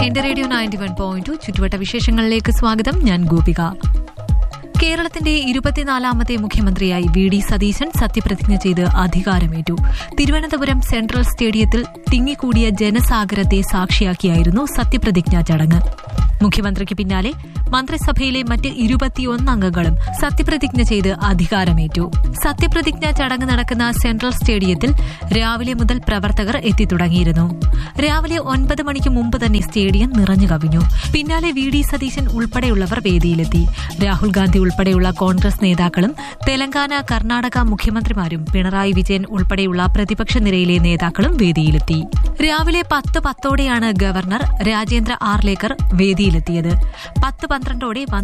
എന്റെ radio ninety one point ചുറ്റുവട്ട വിശേഷങ്ങളിലേക്ക് സ്വാഗതം ഞാൻ ഗോപിക കേരളത്തിന്റെ ഇരുപത്തിനാലാമത്തെ മുഖ്യമന്ത്രിയായി വി ഡി സതീശൻ സത്യപ്രതിജ്ഞ ചെയ്ത് അധികാരമേറ്റു തിരുവനന്തപുരം സെൻട്രൽ സ്റ്റേഡിയത്തിൽ തിങ്ങിക്കൂടിയ ജനസാഗരത്തെ സാക്ഷിയാക്കിയായിരുന്നു സത്യപ്രതിജ്ഞാ ചടങ്ങ് മുഖ്യമന്ത്രിക്ക് പിന്നാലെ മന്ത്രിസഭയിലെ മറ്റ് ഇരുപത്തിയൊന്ന് അംഗങ്ങളും സത്യപ്രതിജ്ഞ ചെയ്ത് അധികാരമേറ്റു സത്യപ്രതിജ്ഞാ ചടങ്ങ് നടക്കുന്ന സെൻട്രൽ സ്റ്റേഡിയത്തിൽ രാവിലെ മുതൽ പ്രവർത്തകർ എത്തിത്തുടങ്ങിയിരുന്നു രാവിലെ ഒൻപത് മണിക്ക് മുമ്പ് തന്നെ സ്റ്റേഡിയം നിറഞ്ഞു കവിഞ്ഞു പിന്നാലെ വി ഡി സതീശൻ ഉൾപ്പെടെയുള്ളവർ വേദിയിലെത്തി രാഹുൽ ഗാന്ധി ഉൾപ്പെടെയുള്ള കോൺഗ്രസ് നേതാക്കളും തെലങ്കാന കർണാടക മുഖ്യമന്ത്രിമാരും പിണറായി വിജയൻ ഉൾപ്പെടെയുള്ള പ്രതിപക്ഷ നിരയിലെ നേതാക്കളും വേദിയിലെത്തി രാവിലെ പത്ത് പത്തോടെയാണ് ഗവർണർ രാജേന്ദ്ര ആർലേക്കർ വേദിയിലെത്തിയത് പത്ത് പന്ത്രണ്ടോടെ